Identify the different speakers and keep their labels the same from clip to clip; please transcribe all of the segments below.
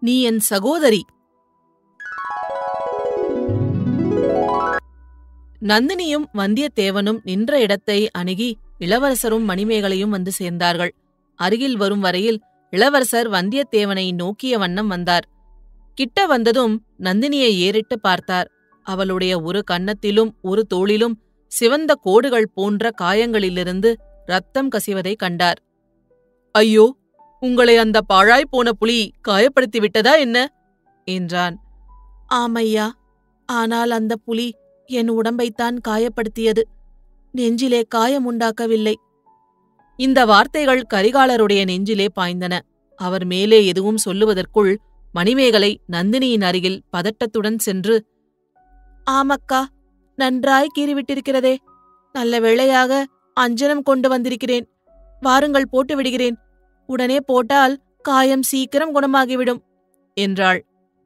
Speaker 1: நீ என் சகோதரி நந்தினியும் வந்தியத்தேவனும் நின்ற இடத்தை அணுகி இளவரசரும் மணிமேகலையும் வந்து சேர்ந்தார்கள் அருகில் வரும் வரையில் இளவரசர் வந்தியத்தேவனை நோக்கிய வண்ணம் வந்தார் கிட்ட வந்ததும் நந்தினியை ஏறிட்டு பார்த்தார் அவளுடைய ஒரு கன்னத்திலும் ஒரு தோளிலும் சிவந்த கோடுகள் போன்ற காயங்களிலிருந்து ரத்தம் கசிவதை கண்டார் ஐயோ உங்களை அந்த பாழாய் போன புலி காயப்படுத்தி விட்டதா என்ன என்றான் ஆமையா ஆனால் அந்த புலி என் உடம்பைத்தான் காயப்படுத்தியது நெஞ்சிலே காயம் உண்டாக்கவில்லை இந்த வார்த்தைகள் கரிகாலருடைய நெஞ்சிலே பாய்ந்தன அவர் மேலே எதுவும் சொல்லுவதற்குள் மணிமேகலை நந்தினியின் அருகில் பதட்டத்துடன் சென்று ஆமக்கா நன்றாய் கீறிவிட்டிருக்கிறதே நல்ல வேளையாக அஞ்சனம் கொண்டு வந்திருக்கிறேன் வாருங்கள் போட்டு விடுகிறேன் உடனே போட்டால் காயம் சீக்கிரம் குணமாகிவிடும் என்றாள்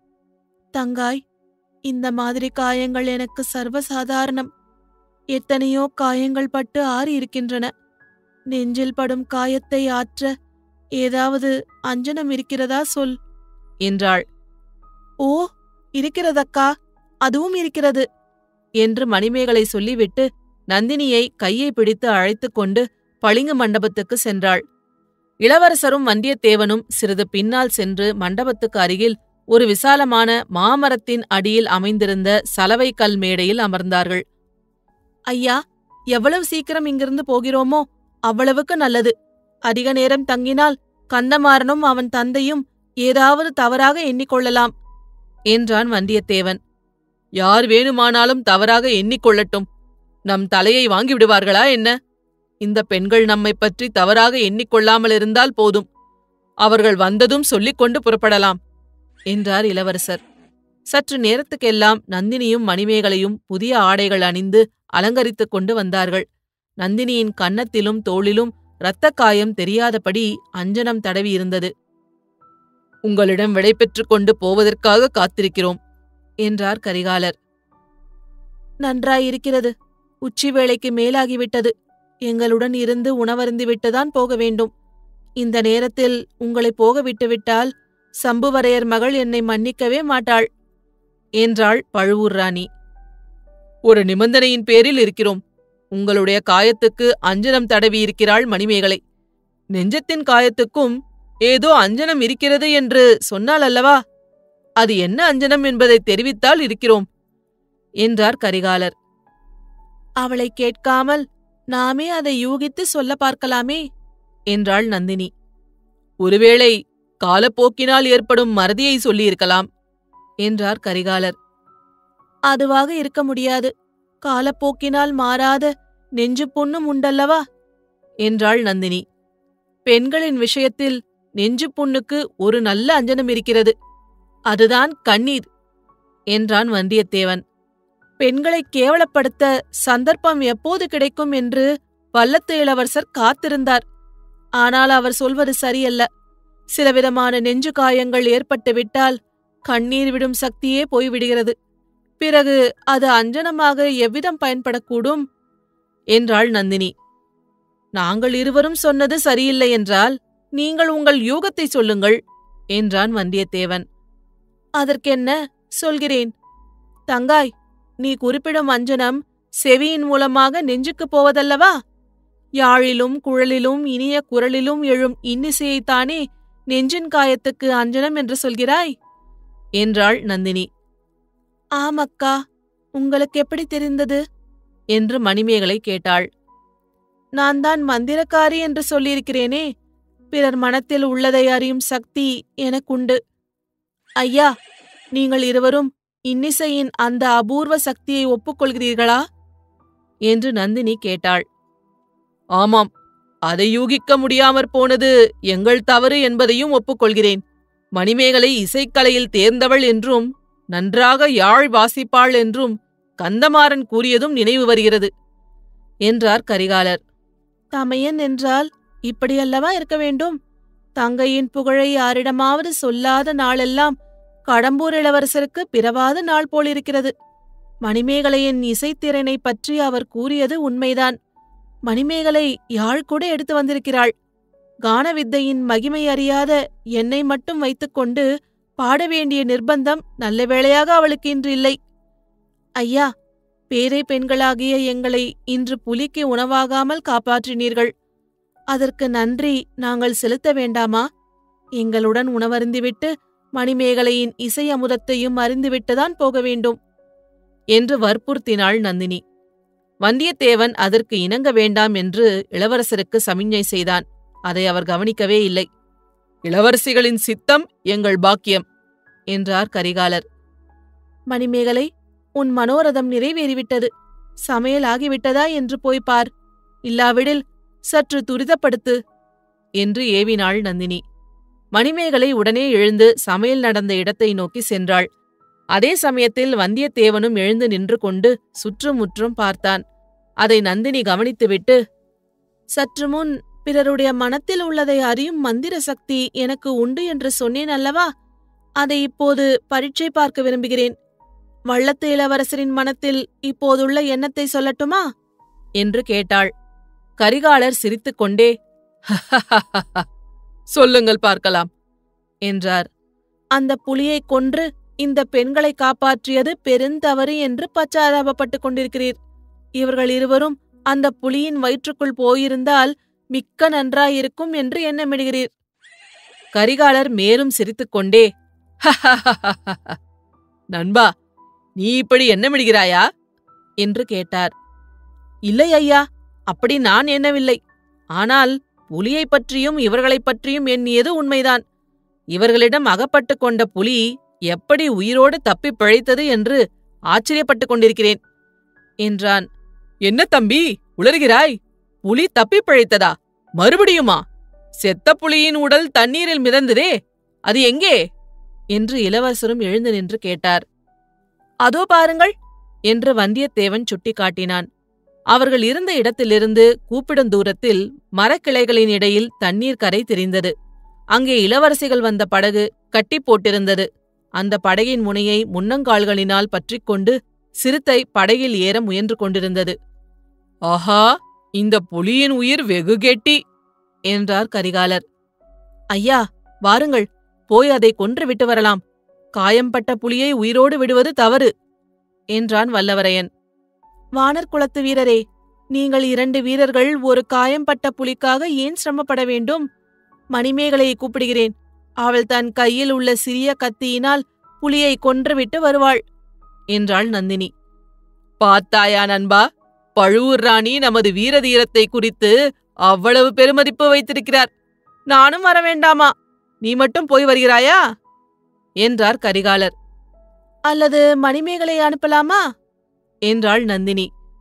Speaker 1: தங்காய் இந்த மாதிரி காயங்கள் எனக்கு சர்வசாதாரணம் எத்தனையோ காயங்கள் பட்டு ஆறி இருக்கின்றன நெஞ்சில் படும் காயத்தை ஆற்ற ஏதாவது அஞ்சனம் இருக்கிறதா சொல் என்றாள் ஓ இருக்கிறதக்கா அதுவும் இருக்கிறது என்று மணிமேகலை சொல்லிவிட்டு நந்தினியை கையை பிடித்து அழைத்துக் கொண்டு பளிங்கு மண்டபத்துக்கு சென்றாள் இளவரசரும் வந்தியத்தேவனும் சிறிது பின்னால் சென்று மண்டபத்துக்கு அருகில் ஒரு விசாலமான மாமரத்தின் அடியில் அமைந்திருந்த சலவை கல் மேடையில் அமர்ந்தார்கள் ஐயா எவ்வளவு சீக்கிரம் இங்கிருந்து போகிறோமோ அவ்வளவுக்கு நல்லது அதிக நேரம் தங்கினால் கந்தமாறனும் அவன் தந்தையும் ஏதாவது தவறாக எண்ணிக்கொள்ளலாம் என்றான் வந்தியத்தேவன் யார் வேணுமானாலும் தவறாக எண்ணிக்கொள்ளட்டும் நம் தலையை வாங்கி விடுவார்களா என்ன இந்த பெண்கள் நம்மை பற்றி தவறாக எண்ணிக்கொள்ளாமல் இருந்தால் போதும் அவர்கள் வந்ததும் சொல்லிக் கொண்டு புறப்படலாம் என்றார் இளவரசர் சற்று நேரத்துக்கெல்லாம் நந்தினியும் மணிமேகலையும் புதிய ஆடைகள் அணிந்து அலங்கரித்துக் கொண்டு வந்தார்கள் நந்தினியின் கன்னத்திலும் தோளிலும் இரத்தக் காயம் தெரியாதபடி அஞ்சனம் தடவி இருந்தது உங்களிடம் விடைபெற்றுக் கொண்டு போவதற்காக காத்திருக்கிறோம் என்றார் கரிகாலர் நன்றாயிருக்கிறது உச்சி வேளைக்கு மேலாகிவிட்டது எங்களுடன் இருந்து உணவருந்திவிட்டுதான் போக வேண்டும் இந்த நேரத்தில் உங்களை போக விட்டுவிட்டால் சம்புவரையர் மகள் என்னை மன்னிக்கவே மாட்டாள் என்றாள் பழுவூர் ராணி ஒரு நிபந்தனையின் பேரில் இருக்கிறோம் உங்களுடைய காயத்துக்கு அஞ்சனம் தடவி இருக்கிறாள் மணிமேகலை நெஞ்சத்தின் காயத்துக்கும் ஏதோ அஞ்சனம் இருக்கிறது என்று சொன்னால் அல்லவா அது என்ன அஞ்சனம் என்பதை தெரிவித்தால் இருக்கிறோம் என்றார் கரிகாலர் அவளை கேட்காமல் நாமே அதை யூகித்து சொல்ல பார்க்கலாமே என்றாள் நந்தினி ஒருவேளை காலப்போக்கினால் ஏற்படும் மறதியை சொல்லியிருக்கலாம் என்றார் கரிகாலர் அதுவாக இருக்க முடியாது காலப்போக்கினால் மாறாத நெஞ்சு புண்ணும் உண்டல்லவா என்றாள் நந்தினி பெண்களின் விஷயத்தில் நெஞ்சு புண்ணுக்கு ஒரு நல்ல அஞ்சனம் இருக்கிறது அதுதான் கண்ணீர் என்றான் வந்தியத்தேவன் பெண்களை கேவலப்படுத்த சந்தர்ப்பம் எப்போது கிடைக்கும் என்று வல்லத்து இளவரசர் காத்திருந்தார் ஆனால் அவர் சொல்வது சரியல்ல சிலவிதமான நெஞ்சு காயங்கள் ஏற்பட்டுவிட்டால் கண்ணீர் விடும் சக்தியே போய்விடுகிறது பிறகு அது அஞ்சனமாக எவ்விதம் பயன்படக்கூடும் என்றாள் நந்தினி நாங்கள் இருவரும் சொன்னது சரியில்லை என்றால் நீங்கள் உங்கள் யூகத்தை சொல்லுங்கள் என்றான் வந்தியத்தேவன் அதற்கென்ன சொல்கிறேன் தங்காய் நீ குறிப்பிடும் அஞ்சனம் செவியின் மூலமாக நெஞ்சுக்குப் போவதல்லவா யாழிலும் குழலிலும் இனிய குரலிலும் எழும் இன்னிசையைத்தானே நெஞ்சின் காயத்துக்கு அஞ்சனம் என்று சொல்கிறாய் என்றாள் நந்தினி ஆமக்கா உங்களுக்கு எப்படி தெரிந்தது என்று மணிமேகலை கேட்டாள் நான் தான் மந்திரக்காரி என்று சொல்லியிருக்கிறேனே பிறர் மனத்தில் உள்ளதை அறியும் சக்தி எனக்குண்டு ஐயா நீங்கள் இருவரும் இன்னிசையின் அந்த அபூர்வ சக்தியை ஒப்புக்கொள்கிறீர்களா என்று நந்தினி கேட்டாள் ஆமாம் அதை யூகிக்க முடியாமற் போனது எங்கள் தவறு என்பதையும் ஒப்புக்கொள்கிறேன் மணிமேகலை இசைக்கலையில் தேர்ந்தவள் என்றும் நன்றாக யாழ் வாசிப்பாள் என்றும் கந்தமாறன் கூறியதும் நினைவு வருகிறது என்றார் கரிகாலர் தமையன் என்றால் இப்படியல்லவா இருக்க வேண்டும் தங்கையின் புகழை யாரிடமாவது சொல்லாத நாளெல்லாம் கடம்பூர் இளவரசருக்கு பிறவாத நாள் போலிருக்கிறது மணிமேகலையின் இசைத்திறனை பற்றி அவர் கூறியது உண்மைதான் மணிமேகலை யாழ் கூட எடுத்து வந்திருக்கிறாள் கானவித்தையின் மகிமை அறியாத என்னை மட்டும் வைத்துக்கொண்டு பாட வேண்டிய நிர்பந்தம் நல்ல வேளையாக அவளுக்கு இன்று இல்லை ஐயா பேரை பெண்களாகிய எங்களை இன்று புலிக்கு உணவாகாமல் காப்பாற்றினீர்கள் அதற்கு நன்றி நாங்கள் செலுத்த வேண்டாமா எங்களுடன் உணவருந்திவிட்டு மணிமேகலையின் இசை அமுதத்தையும் அறிந்துவிட்டுதான் போக வேண்டும் என்று வற்புறுத்தினாள் நந்தினி வந்தியத்தேவன் அதற்கு இணங்க வேண்டாம் என்று இளவரசருக்கு சமிஞ்ஞை செய்தான் அதை அவர் கவனிக்கவே இல்லை இளவரசிகளின் சித்தம் எங்கள் பாக்கியம் என்றார் கரிகாலர் மணிமேகலை உன் மனோரதம் நிறைவேறிவிட்டது சமையல் ஆகிவிட்டதா என்று போய் பார் இல்லாவிடில் சற்று துரிதப்படுத்து என்று ஏவினாள் நந்தினி மணிமேகலை உடனே எழுந்து சமையல் நடந்த இடத்தை நோக்கி சென்றாள் அதே சமயத்தில் வந்தியத்தேவனும் எழுந்து நின்று கொண்டு சுற்றுமுற்றும் பார்த்தான் அதை நந்தினி கவனித்துவிட்டு சற்று முன் பிறருடைய மனத்தில் உள்ளதை அறியும் மந்திர சக்தி எனக்கு உண்டு என்று சொன்னேன் அல்லவா அதை இப்போது பரீட்சை பார்க்க விரும்புகிறேன் வள்ளத்து இளவரசரின் மனத்தில் இப்போதுள்ள எண்ணத்தை சொல்லட்டுமா என்று கேட்டாள் கரிகாலர் சிரித்துக்கொண்டே சொல்லுங்கள் பார்க்கலாம் என்றார் அந்த புலியைக் கொன்று இந்த பெண்களை காப்பாற்றியது பெருந்தவறு என்று பச்சாதாபப்பட்டுக் கொண்டிருக்கிறீர் இவர்கள் இருவரும் அந்த புலியின் வயிற்றுக்குள் போயிருந்தால் மிக்க நன்றாயிருக்கும் என்று எண்ணமிடுகிறீர் கரிகாலர் மேலும் சிரித்துக்கொண்டே நண்பா நீ இப்படி எண்ணமிடுகிறாயா என்று கேட்டார் இல்லை ஐயா அப்படி நான் எண்ணவில்லை ஆனால் புலியைப் பற்றியும் இவர்களைப் பற்றியும் எண்ணியது உண்மைதான் இவர்களிடம் அகப்பட்டுக் கொண்ட புலி எப்படி உயிரோடு தப்பிப் பிழைத்தது என்று ஆச்சரியப்பட்டுக் கொண்டிருக்கிறேன் என்றான் என்ன தம்பி உளறுகிறாய் புலி தப்பிப் பிழைத்ததா மறுபடியுமா செத்த புலியின் உடல் தண்ணீரில் மிதந்ததே அது எங்கே என்று இளவரசரும் எழுந்து நின்று கேட்டார் அதோ பாருங்கள் என்று வந்தியத்தேவன் சுட்டிக்காட்டினான் அவர்கள் இருந்த இடத்திலிருந்து கூப்பிடும் தூரத்தில் மரக்கிளைகளின் இடையில் தண்ணீர் கரை தெரிந்தது அங்கே இளவரசிகள் வந்த படகு கட்டி போட்டிருந்தது அந்த படகின் முனையை முன்னங்கால்களினால் பற்றிக்கொண்டு சிறுத்தை படகில் ஏற முயன்று கொண்டிருந்தது ஆஹா இந்த புலியின் உயிர் வெகு கெட்டி என்றார் கரிகாலர் ஐயா வாருங்கள் போய் அதை கொன்று விட்டு வரலாம் காயம்பட்ட புலியை உயிரோடு விடுவது தவறு என்றான் வல்லவரையன் வானர் குலத்து வீரரே நீங்கள் இரண்டு வீரர்கள் ஒரு காயம்பட்ட புலிக்காக ஏன் சிரமப்பட வேண்டும் மணிமேகலையை கூப்பிடுகிறேன் அவள் தன் கையில் உள்ள சிறிய கத்தியினால் புலியை கொன்றுவிட்டு வருவாள் என்றாள் நந்தினி பார்த்தாயா நண்பா பழுவூர் ராணி நமது வீரதீரத்தை குறித்து அவ்வளவு பெருமதிப்பு வைத்திருக்கிறார் நானும் வர வேண்டாமா நீ மட்டும் போய் வருகிறாயா என்றார் கரிகாலர் அல்லது மணிமேகலை அனுப்பலாமா என்றாள் நந்தினி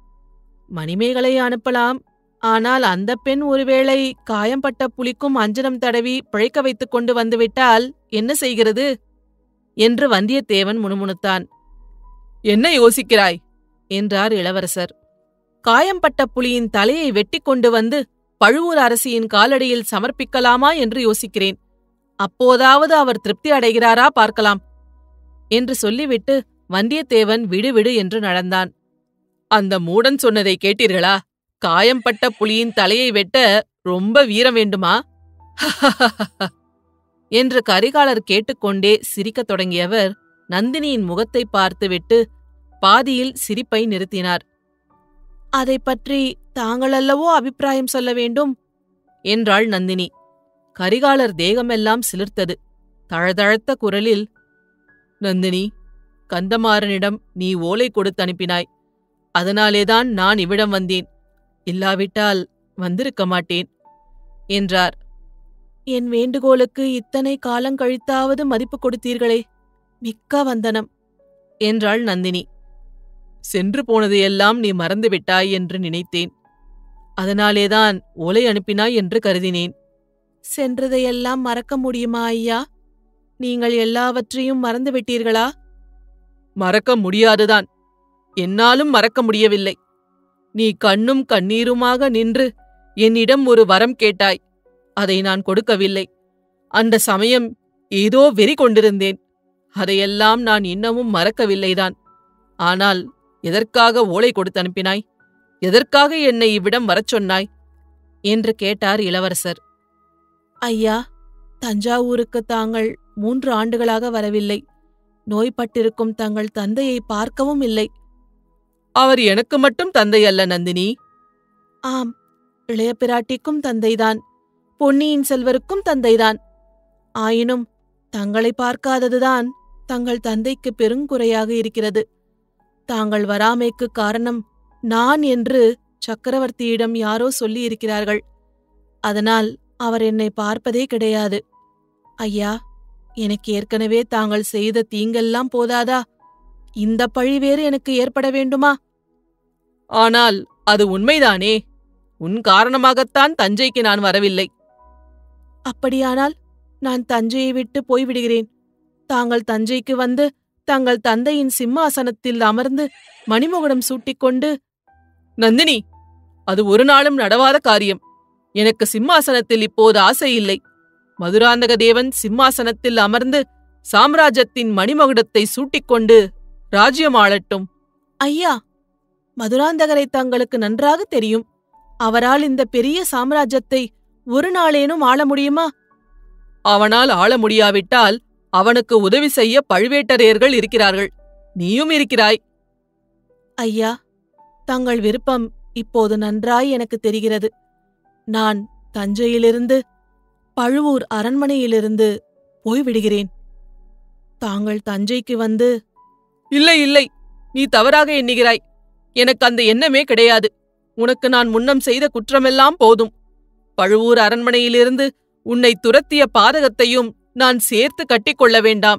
Speaker 1: மணிமேகலை அனுப்பலாம் ஆனால் அந்த பெண் ஒருவேளை காயம்பட்ட புலிக்கும் அஞ்சனம் தடவி பிழைக்க வைத்துக் கொண்டு வந்துவிட்டால் என்ன செய்கிறது என்று வந்தியத்தேவன் முணுமுணுத்தான் என்ன யோசிக்கிறாய் என்றார் இளவரசர் காயம்பட்ட புலியின் தலையை வெட்டி கொண்டு வந்து பழுவூர் அரசியின் காலடியில் சமர்ப்பிக்கலாமா என்று யோசிக்கிறேன் அப்போதாவது அவர் திருப்தி அடைகிறாரா பார்க்கலாம் என்று சொல்லிவிட்டு வந்தியத்தேவன் விடு விடு என்று நடந்தான் அந்த மூடன் சொன்னதை கேட்டீர்களா காயம்பட்ட புலியின் தலையை வெட்ட ரொம்ப வீரம் வேண்டுமா என்று கரிகாலர் கேட்டுக்கொண்டே சிரிக்கத் தொடங்கியவர் நந்தினியின் முகத்தை பார்த்துவிட்டு பாதியில் சிரிப்பை நிறுத்தினார் அதை பற்றி தாங்களல்லவோ அபிப்பிராயம் சொல்ல வேண்டும் என்றாள் நந்தினி கரிகாலர் தேகமெல்லாம் சிலிர்த்தது தழதழத்த குரலில் நந்தினி கந்தமாறனிடம் நீ ஓலை கொடுத்து அனுப்பினாய் அதனாலேதான் நான் இவ்விடம் வந்தேன் இல்லாவிட்டால் வந்திருக்க மாட்டேன் என்றார் என் வேண்டுகோளுக்கு இத்தனை காலம் கழித்தாவது மதிப்பு கொடுத்தீர்களே மிக்க வந்தனம் என்றாள் நந்தினி சென்று போனதையெல்லாம் நீ மறந்துவிட்டாய் என்று நினைத்தேன் அதனாலேதான் ஓலை அனுப்பினாய் என்று கருதினேன் சென்றதையெல்லாம் மறக்க முடியுமா ஐயா நீங்கள் எல்லாவற்றையும் மறந்துவிட்டீர்களா மறக்க முடியாதுதான் என்னாலும் மறக்க முடியவில்லை நீ கண்ணும் கண்ணீருமாக நின்று என்னிடம் ஒரு வரம் கேட்டாய் அதை நான் கொடுக்கவில்லை அந்த சமயம் ஏதோ வெறி கொண்டிருந்தேன் அதையெல்லாம் நான் இன்னமும் மறக்கவில்லைதான் ஆனால் எதற்காக ஓலை கொடுத்து அனுப்பினாய் எதற்காக என்னை இவ்விடம் வரச் சொன்னாய் என்று கேட்டார் இளவரசர் ஐயா தஞ்சாவூருக்கு தாங்கள் மூன்று ஆண்டுகளாக வரவில்லை நோய்பட்டிருக்கும் தங்கள் தந்தையை பார்க்கவும் இல்லை
Speaker 2: அவர் எனக்கு மட்டும் தந்தை அல்ல நந்தினி
Speaker 1: ஆம் இளைய பிராட்டிக்கும் தந்தைதான் பொன்னியின் செல்வருக்கும் தந்தைதான் ஆயினும் தங்களை பார்க்காததுதான் தங்கள் தந்தைக்கு பெருங்குறையாக இருக்கிறது தாங்கள் வராமைக்கு காரணம் நான் என்று சக்கரவர்த்தியிடம் யாரோ சொல்லியிருக்கிறார்கள் அதனால் அவர் என்னை பார்ப்பதே கிடையாது ஐயா எனக்கு ஏற்கனவே தாங்கள் செய்த தீங்கெல்லாம் போதாதா இந்த பழி வேறு எனக்கு ஏற்பட வேண்டுமா
Speaker 2: ஆனால் அது உண்மைதானே உன் காரணமாகத்தான் தஞ்சைக்கு நான் வரவில்லை
Speaker 1: அப்படியானால் நான் தஞ்சையை விட்டு போய்விடுகிறேன் தாங்கள் தஞ்சைக்கு வந்து தங்கள் தந்தையின் சிம்மாசனத்தில் அமர்ந்து மணிமகுடம் சூட்டிக்கொண்டு
Speaker 2: நந்தினி அது ஒரு நாளும் நடவாத காரியம் எனக்கு சிம்மாசனத்தில் இப்போது ஆசை இல்லை மதுராந்தக தேவன் சிம்மாசனத்தில் அமர்ந்து சாம்ராஜ்யத்தின் மணிமகுடத்தை சூட்டிக்கொண்டு ராஜ்யம் ஆளட்டும்
Speaker 1: ஐயா மதுராந்தகரை தங்களுக்கு நன்றாக தெரியும் அவரால் இந்த பெரிய சாம்ராஜ்யத்தை ஒரு நாளேனும் ஆள முடியுமா
Speaker 2: அவனால் ஆள முடியாவிட்டால் அவனுக்கு உதவி செய்ய பழுவேட்டரையர்கள் இருக்கிறார்கள் நீயும் இருக்கிறாய்
Speaker 1: ஐயா தங்கள் விருப்பம் இப்போது நன்றாய் எனக்கு தெரிகிறது நான் தஞ்சையிலிருந்து பழுவூர் அரண்மனையிலிருந்து போய்விடுகிறேன் தாங்கள் தஞ்சைக்கு வந்து
Speaker 2: இல்லை இல்லை நீ தவறாக எண்ணுகிறாய் எனக்கு அந்த எண்ணமே கிடையாது உனக்கு நான் முன்னம் செய்த குற்றமெல்லாம் போதும் பழுவூர் அரண்மனையிலிருந்து உன்னை துரத்திய பாதகத்தையும் நான் சேர்த்து கட்டிக்கொள்ள வேண்டாம்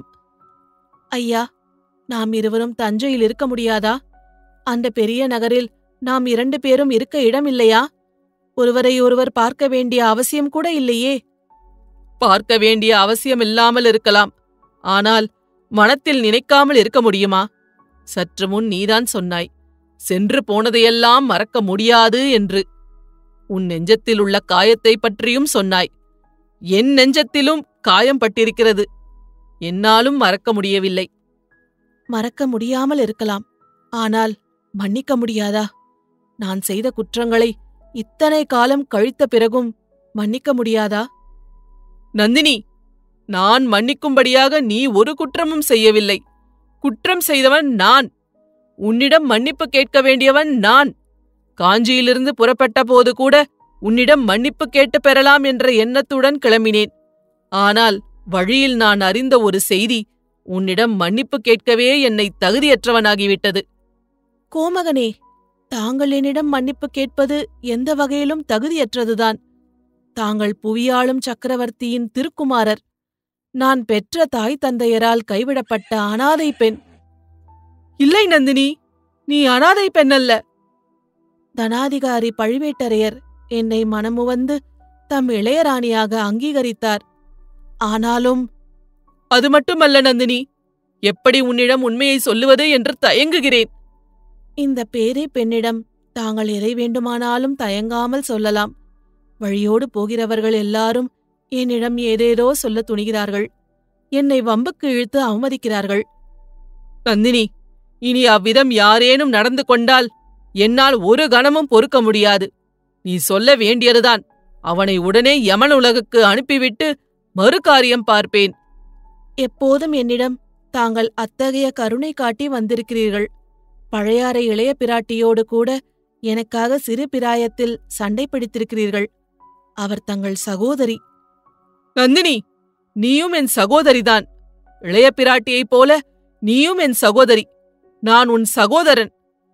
Speaker 1: ஐயா நாம் இருவரும் தஞ்சையில் இருக்க முடியாதா அந்த பெரிய நகரில் நாம் இரண்டு பேரும் இருக்க இடமில்லையா ஒருவரை ஒருவர் பார்க்க வேண்டிய அவசியம் கூட இல்லையே
Speaker 2: பார்க்க வேண்டிய அவசியம் இல்லாமல் இருக்கலாம் ஆனால் மனத்தில் நினைக்காமல் இருக்க முடியுமா சற்று முன் நீதான் சொன்னாய் சென்று போனதையெல்லாம் மறக்க முடியாது என்று உன் நெஞ்சத்தில் உள்ள காயத்தை பற்றியும் சொன்னாய் என் நெஞ்சத்திலும் காயம் பட்டிருக்கிறது என்னாலும் மறக்க முடியவில்லை
Speaker 1: மறக்க முடியாமல் இருக்கலாம் ஆனால் மன்னிக்க முடியாதா நான் செய்த குற்றங்களை இத்தனை காலம் கழித்த பிறகும் மன்னிக்க முடியாதா
Speaker 2: நந்தினி நான் மன்னிக்கும்படியாக நீ ஒரு குற்றமும் செய்யவில்லை குற்றம் செய்தவன் நான் உன்னிடம் மன்னிப்பு கேட்க வேண்டியவன் நான் காஞ்சியிலிருந்து புறப்பட்ட போது கூட உன்னிடம் மன்னிப்பு கேட்டு பெறலாம் என்ற எண்ணத்துடன் கிளம்பினேன் ஆனால் வழியில் நான் அறிந்த ஒரு செய்தி உன்னிடம் மன்னிப்பு கேட்கவே என்னை தகுதியற்றவனாகிவிட்டது
Speaker 1: கோமகனே தாங்கள் என்னிடம் மன்னிப்பு கேட்பது எந்த வகையிலும் தகுதியற்றதுதான் தாங்கள் புவியாளும் சக்கரவர்த்தியின் திருக்குமாரர் நான் பெற்ற தாய் தந்தையரால் கைவிடப்பட்ட அனாதை பெண்
Speaker 2: இல்லை நந்தினி நீ அனாதை பெண்ணல்ல
Speaker 1: தனாதிகாரி பழுவேட்டரையர் என்னை மனமுவந்து தம் இளையராணியாக அங்கீகரித்தார் ஆனாலும்
Speaker 2: அது மட்டுமல்ல நந்தினி எப்படி உன்னிடம் உண்மையை சொல்லுவது என்று தயங்குகிறேன்
Speaker 1: இந்த பேதை பெண்ணிடம் தாங்கள் எதை வேண்டுமானாலும் தயங்காமல் சொல்லலாம் வழியோடு போகிறவர்கள் எல்லாரும் என்னிடம் ஏதேதோ சொல்ல துணிகிறார்கள் என்னை வம்புக்கு இழுத்து அவமதிக்கிறார்கள்
Speaker 2: நந்தினி இனி அவ்விதம் யாரேனும் நடந்து கொண்டால் என்னால் ஒரு கணமும் பொறுக்க முடியாது நீ சொல்ல வேண்டியதுதான் அவனை உடனே யமன் உலகுக்கு அனுப்பிவிட்டு மறுகாரியம் பார்ப்பேன்
Speaker 1: எப்போதும் என்னிடம் தாங்கள் அத்தகைய கருணை காட்டி வந்திருக்கிறீர்கள் பழையாறை இளைய பிராட்டியோடு கூட எனக்காக சிறு பிராயத்தில் சண்டை பிடித்திருக்கிறீர்கள் அவர் தங்கள் சகோதரி
Speaker 2: நந்தினி நீயும் என் சகோதரிதான் இளைய பிராட்டியைப் போல நீயும் என் சகோதரி நான் உன் சகோதரன்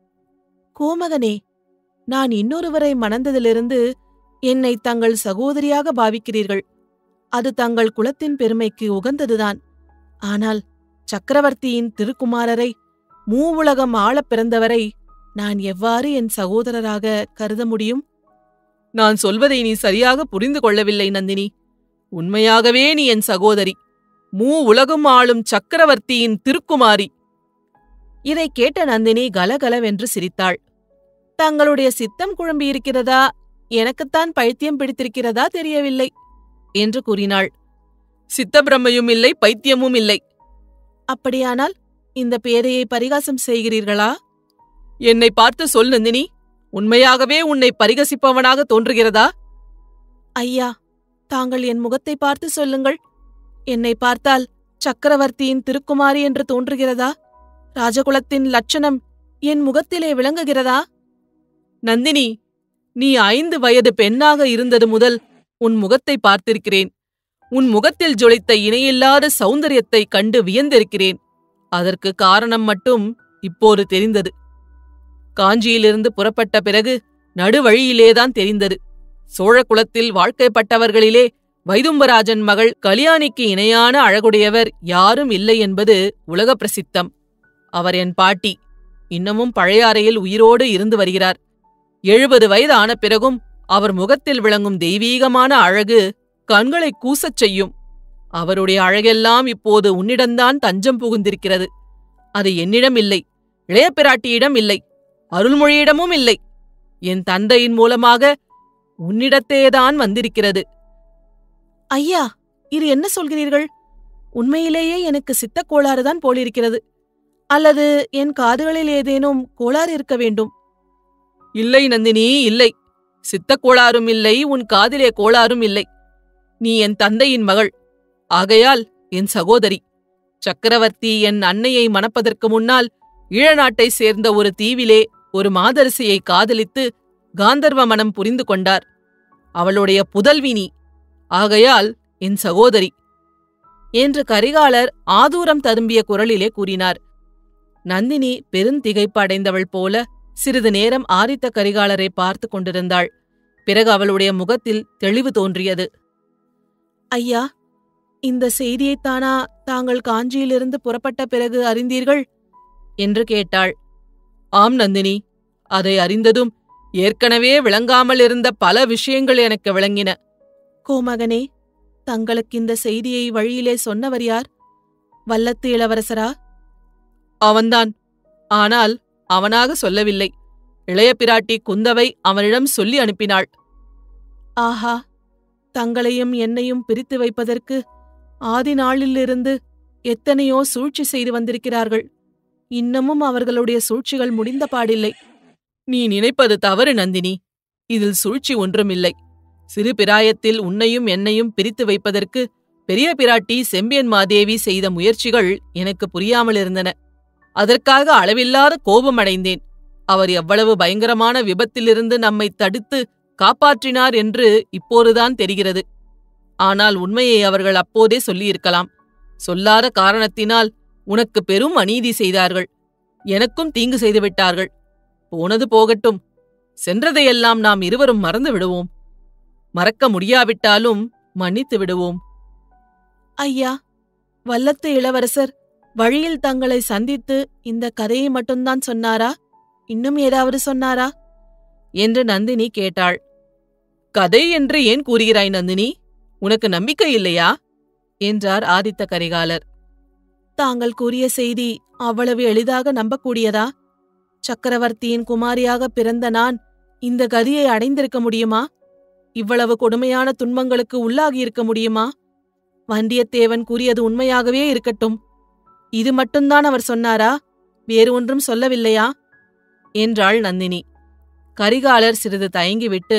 Speaker 1: கோமகனே நான் இன்னொருவரை மணந்ததிலிருந்து என்னை தங்கள் சகோதரியாக பாவிக்கிறீர்கள் அது தங்கள் குலத்தின் பெருமைக்கு உகந்ததுதான் ஆனால் சக்கரவர்த்தியின் திருக்குமாரரை மூவுலகம் ஆளப் பிறந்தவரை நான் எவ்வாறு என் சகோதரராக கருத முடியும்
Speaker 2: நான் சொல்வதை நீ சரியாக புரிந்து கொள்ளவில்லை நந்தினி உண்மையாகவே நீ என் சகோதரி மூ உலகும் ஆளும் சக்கரவர்த்தியின் திருக்குமாரி
Speaker 1: இதைக் கேட்ட நந்தினி கலகலவென்று சிரித்தாள் தங்களுடைய சித்தம் குழம்பியிருக்கிறதா எனக்குத்தான் பைத்தியம் பிடித்திருக்கிறதா தெரியவில்லை என்று கூறினாள்
Speaker 2: சித்தப்பிரமையும் இல்லை பைத்தியமும் இல்லை
Speaker 1: அப்படியானால் இந்த பேதையை பரிகாசம் செய்கிறீர்களா
Speaker 2: என்னை பார்த்து சொல் நந்தினி உண்மையாகவே உன்னை பரிகசிப்பவனாக தோன்றுகிறதா
Speaker 1: ஐயா தாங்கள் என் முகத்தை பார்த்து சொல்லுங்கள் என்னை பார்த்தால் சக்கரவர்த்தியின் திருக்குமாரி என்று தோன்றுகிறதா ராஜகுலத்தின் லட்சணம் என் முகத்திலே விளங்குகிறதா
Speaker 2: நந்தினி நீ ஐந்து வயது பெண்ணாக இருந்தது முதல் உன் முகத்தை பார்த்திருக்கிறேன் உன் முகத்தில் ஜொலித்த இணையில்லாத சௌந்தரியத்தை கண்டு வியந்திருக்கிறேன் அதற்கு காரணம் மட்டும் இப்போது தெரிந்தது காஞ்சியிலிருந்து புறப்பட்ட பிறகு நடுவழியிலேதான் தெரிந்தது சோழ குலத்தில் வாழ்க்கைப்பட்டவர்களிலே வைதும்பராஜன் மகள் கலியாணிக்கு இணையான அழகுடையவர் யாரும் இல்லை என்பது உலக பிரசித்தம் அவர் என் பாட்டி இன்னமும் பழையாறையில் உயிரோடு இருந்து வருகிறார் எழுபது வயது ஆன பிறகும் அவர் முகத்தில் விளங்கும் தெய்வீகமான அழகு கண்களை கூசச் செய்யும் அவருடைய அழகெல்லாம் இப்போது உன்னிடம்தான் தஞ்சம் புகுந்திருக்கிறது அது என்னிடம் இல்லை இளைய பிராட்டியிடம் இல்லை அருள்மொழியிடமும் இல்லை என் தந்தையின் மூலமாக உன்னிடத்தேதான் வந்திருக்கிறது
Speaker 1: ஐயா இது என்ன சொல்கிறீர்கள் உண்மையிலேயே எனக்கு சித்தக் கோளாறுதான் போலிருக்கிறது அல்லது என் காதுகளில் ஏதேனும் கோளாறு இருக்க வேண்டும்
Speaker 2: இல்லை நந்தினி இல்லை சித்தக் கோளாறும் இல்லை உன் காதிலே கோளாறும் இல்லை நீ என் தந்தையின் மகள் ஆகையால் என் சகோதரி சக்கரவர்த்தி என் அன்னையை மணப்பதற்கு முன்னால் ஈழநாட்டை சேர்ந்த ஒரு தீவிலே ஒரு மாதரசியை காதலித்து காந்தர்வ மனம் புரிந்து கொண்டார் அவளுடைய புதல்வி நீ ஆகையால் என் சகோதரி
Speaker 1: என்று கரிகாலர் ஆதூரம் ததும்பிய குரலிலே கூறினார் நந்தினி பெருந்திகைப்பு அடைந்தவள் போல சிறிது நேரம் ஆதித்த கரிகாலரை பார்த்து கொண்டிருந்தாள் பிறகு அவளுடைய முகத்தில் தெளிவு தோன்றியது ஐயா இந்த செய்தியைத்தானா தாங்கள் காஞ்சியிலிருந்து புறப்பட்ட பிறகு அறிந்தீர்கள்
Speaker 2: என்று கேட்டாள் ஆம் நந்தினி அதை அறிந்ததும் ஏற்கனவே விளங்காமல் இருந்த பல விஷயங்கள் எனக்கு விளங்கின
Speaker 1: கோமகனே தங்களுக்கு இந்த செய்தியை வழியிலே சொன்னவர் யார் வல்லத்து இளவரசரா
Speaker 2: அவன்தான் ஆனால் அவனாக சொல்லவில்லை இளைய பிராட்டி குந்தவை அவனிடம் சொல்லி அனுப்பினாள்
Speaker 1: ஆஹா தங்களையும் என்னையும் பிரித்து வைப்பதற்கு ஆதி நாளிலிருந்து எத்தனையோ சூழ்ச்சி செய்து வந்திருக்கிறார்கள் இன்னமும் அவர்களுடைய சூழ்ச்சிகள் முடிந்த பாடில்லை
Speaker 2: நீ நினைப்பது தவறு நந்தினி இதில் சூழ்ச்சி ஒன்றுமில்லை சிறு பிராயத்தில் உன்னையும் என்னையும் பிரித்து வைப்பதற்கு பெரிய பிராட்டி செம்பியன் மாதேவி செய்த முயற்சிகள் எனக்கு புரியாமல் இருந்தன அதற்காக அளவில்லாத கோபமடைந்தேன் அவர் எவ்வளவு பயங்கரமான விபத்திலிருந்து நம்மை தடுத்து காப்பாற்றினார் என்று இப்போதுதான் தெரிகிறது ஆனால் உண்மையை அவர்கள் அப்போதே சொல்லியிருக்கலாம் சொல்லாத காரணத்தினால் உனக்கு பெரும் அநீதி செய்தார்கள் எனக்கும் தீங்கு செய்துவிட்டார்கள் போனது போகட்டும் சென்றதையெல்லாம் நாம் இருவரும் மறந்து விடுவோம் மறக்க முடியாவிட்டாலும் மன்னித்து விடுவோம்
Speaker 1: ஐயா வல்லத்து இளவரசர் வழியில் தங்களை சந்தித்து இந்த கதையை மட்டும்தான் சொன்னாரா இன்னும் ஏதாவது சொன்னாரா
Speaker 2: என்று நந்தினி கேட்டாள் கதை என்று ஏன் கூறுகிறாய் நந்தினி உனக்கு நம்பிக்கை இல்லையா என்றார் ஆதித்த கரிகாலர்
Speaker 1: தாங்கள் கூறிய செய்தி அவ்வளவு எளிதாக நம்பக்கூடியதா சக்கரவர்த்தியின் குமாரியாக பிறந்த நான் இந்த கதியை அடைந்திருக்க முடியுமா இவ்வளவு கொடுமையான துன்பங்களுக்கு உள்ளாகியிருக்க முடியுமா வந்தியத்தேவன் கூறியது உண்மையாகவே இருக்கட்டும் இது மட்டும்தான் அவர் சொன்னாரா வேறு ஒன்றும் சொல்லவில்லையா
Speaker 2: என்றாள் நந்தினி கரிகாலர் சிறிது தயங்கிவிட்டு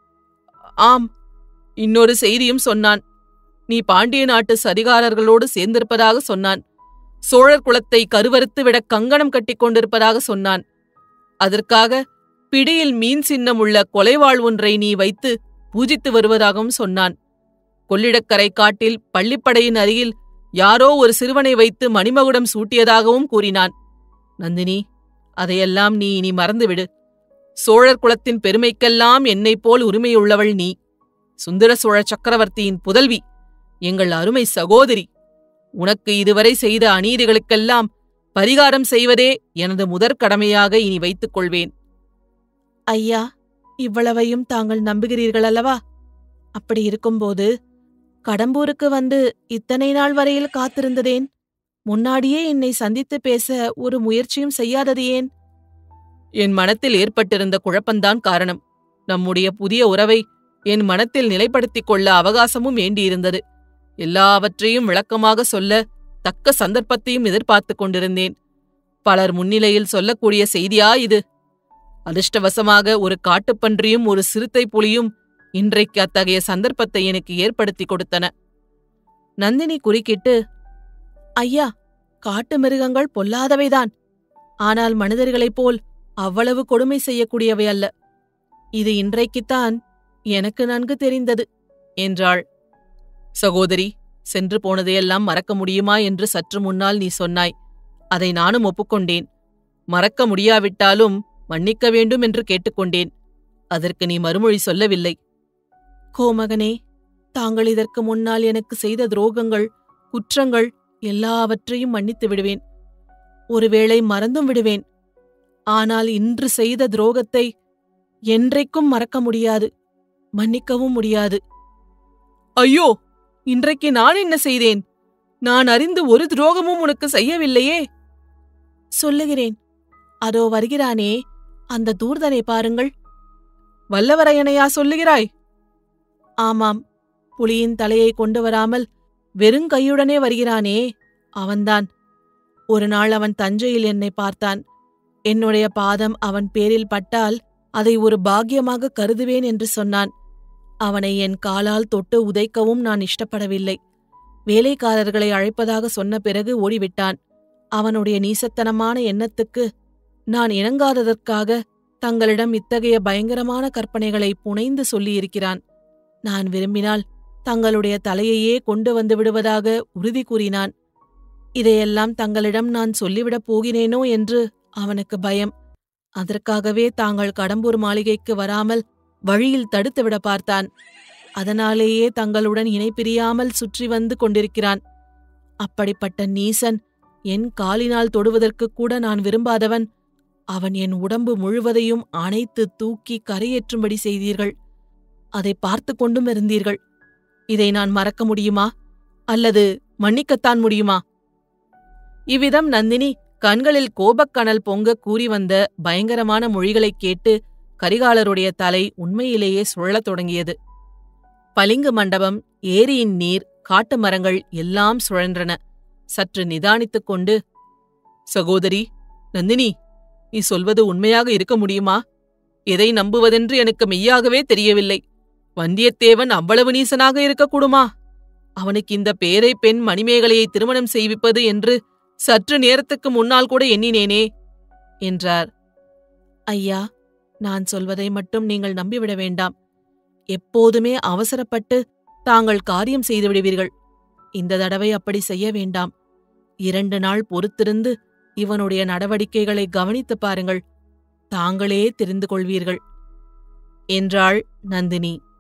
Speaker 2: ஆம் இன்னொரு செய்தியும் சொன்னான் நீ பாண்டிய நாட்டு சரிகாரர்களோடு சேர்ந்திருப்பதாக சொன்னான் சோழர் குலத்தை கருவறுத்து விட கங்கணம் கட்டிக் கொண்டிருப்பதாக சொன்னான் அதற்காக பிடியில் மீன் சின்னம் உள்ள கொலைவாள் ஒன்றை நீ வைத்து பூஜித்து வருவதாகவும் சொன்னான் கொள்ளிடக்கரை காட்டில் பள்ளிப்படையின் அருகில் யாரோ ஒரு சிறுவனை வைத்து மணிமகுடம் சூட்டியதாகவும் கூறினான் நந்தினி அதையெல்லாம் நீ இனி மறந்துவிடு சோழர் குலத்தின் பெருமைக்கெல்லாம் என்னைப் போல் உரிமையுள்ளவள் நீ சுந்தர சோழ சக்கரவர்த்தியின் புதல்வி எங்கள் அருமை சகோதரி உனக்கு இதுவரை செய்த அநீதிகளுக்கெல்லாம் பரிகாரம் செய்வதே எனது முதற் கடமையாக இனி வைத்துக் கொள்வேன்
Speaker 1: ஐயா இவ்வளவையும் தாங்கள் நம்புகிறீர்கள் அல்லவா அப்படி இருக்கும்போது கடம்பூருக்கு வந்து இத்தனை நாள் வரையில் காத்திருந்ததேன் முன்னாடியே என்னை சந்தித்து பேச ஒரு முயற்சியும் செய்யாதது ஏன்
Speaker 2: என் மனத்தில் ஏற்பட்டிருந்த குழப்பந்தான் காரணம் நம்முடைய புதிய உறவை என் மனத்தில் நிலைப்படுத்திக் கொள்ள அவகாசமும் வேண்டியிருந்தது எல்லாவற்றையும் விளக்கமாக சொல்ல தக்க சந்தர்ப்பத்தையும் எதிர்பார்த்துக் கொண்டிருந்தேன் பலர் முன்னிலையில் சொல்லக்கூடிய செய்தியா இது அதிர்ஷ்டவசமாக ஒரு காட்டுப்பன்றியும் ஒரு சிறுத்தை புலியும் இன்றைக்கு அத்தகைய சந்தர்ப்பத்தை எனக்கு ஏற்படுத்தி கொடுத்தன
Speaker 1: நந்தினி குறுக்கிட்டு ஐயா காட்டு மிருகங்கள் பொல்லாதவைதான் ஆனால் மனிதர்களைப் போல் அவ்வளவு கொடுமை செய்யக்கூடியவை அல்ல இது இன்றைக்குத்தான் எனக்கு நன்கு தெரிந்தது
Speaker 2: என்றாள் சகோதரி சென்று போனதையெல்லாம் மறக்க முடியுமா என்று சற்று முன்னால் நீ சொன்னாய் அதை நானும் ஒப்புக்கொண்டேன் மறக்க முடியாவிட்டாலும் மன்னிக்க வேண்டும் என்று கேட்டுக்கொண்டேன் அதற்கு நீ மறுமொழி சொல்லவில்லை
Speaker 1: கோமகனே தாங்கள் இதற்கு முன்னால் எனக்கு செய்த துரோகங்கள் குற்றங்கள் எல்லாவற்றையும் மன்னித்து விடுவேன் ஒருவேளை மறந்தும் விடுவேன் ஆனால் இன்று செய்த துரோகத்தை என்றைக்கும் மறக்க முடியாது மன்னிக்கவும் முடியாது
Speaker 2: ஐயோ இன்றைக்கு நான் என்ன செய்தேன் நான் அறிந்து ஒரு துரோகமும் உனக்கு செய்யவில்லையே
Speaker 1: சொல்லுகிறேன் அதோ வருகிறானே அந்த தூர்தனை பாருங்கள்
Speaker 2: வல்லவரையனையா சொல்லுகிறாய்
Speaker 1: ஆமாம் புலியின் தலையை கொண்டு வராமல் வெறுங்கையுடனே வருகிறானே அவன்தான் ஒரு நாள் அவன் தஞ்சையில் என்னை பார்த்தான் என்னுடைய பாதம் அவன் பேரில் பட்டால் அதை ஒரு பாக்கியமாக கருதுவேன் என்று சொன்னான் அவனை என் காலால் தொட்டு உதைக்கவும் நான் இஷ்டப்படவில்லை வேலைக்காரர்களை அழைப்பதாக சொன்ன பிறகு ஓடிவிட்டான் அவனுடைய நீசத்தனமான எண்ணத்துக்கு நான் இணங்காததற்காக தங்களிடம் இத்தகைய பயங்கரமான கற்பனைகளை புனைந்து சொல்லியிருக்கிறான் நான் விரும்பினால் தங்களுடைய தலையையே கொண்டு வந்து விடுவதாக உறுதி கூறினான் இதையெல்லாம் தங்களிடம் நான் சொல்லிவிடப் போகிறேனோ என்று அவனுக்கு பயம் அதற்காகவே தாங்கள் கடம்பூர் மாளிகைக்கு வராமல் வழியில் தடுத்துவிட பார்த்தான் அதனாலேயே தங்களுடன் இணைப்பிரியாமல் சுற்றி வந்து கொண்டிருக்கிறான் அப்படிப்பட்ட நீசன் என் காலினால் தொடுவதற்கு கூட நான் விரும்பாதவன் அவன் என் உடம்பு முழுவதையும் அணைத்து தூக்கி கரையேற்றும்படி செய்தீர்கள் அதை பார்த்து கொண்டும் இருந்தீர்கள் இதை நான் மறக்க முடியுமா அல்லது மன்னிக்கத்தான் முடியுமா
Speaker 2: இவ்விதம் நந்தினி கண்களில் கோபக்கனல் பொங்க கூறி வந்த பயங்கரமான மொழிகளைக் கேட்டு கரிகாலருடைய தலை உண்மையிலேயே சுழலத் தொடங்கியது பளிங்கு மண்டபம் ஏரியின் நீர் காட்டு மரங்கள் எல்லாம் சுழன்றன சற்று நிதானித்துக் கொண்டு சகோதரி நந்தினி நீ சொல்வது உண்மையாக இருக்க முடியுமா எதை நம்புவதென்று எனக்கு மெய்யாகவே தெரியவில்லை வந்தியத்தேவன் அவ்வளவு நீசனாக இருக்கக்கூடுமா அவனுக்கு இந்த பேரை பெண் மணிமேகலையை திருமணம் செய்விப்பது என்று சற்று நேரத்துக்கு முன்னால் கூட எண்ணினேனே என்றார்
Speaker 1: ஐயா நான் சொல்வதை மட்டும் நீங்கள் நம்பிவிட வேண்டாம் எப்போதுமே அவசரப்பட்டு தாங்கள் காரியம் செய்து விடுவீர்கள் இந்த தடவை அப்படி செய்ய வேண்டாம் இரண்டு நாள் பொறுத்திருந்து இவனுடைய நடவடிக்கைகளை கவனித்துப் பாருங்கள் தாங்களே தெரிந்து கொள்வீர்கள்
Speaker 2: என்றாள் நந்தினி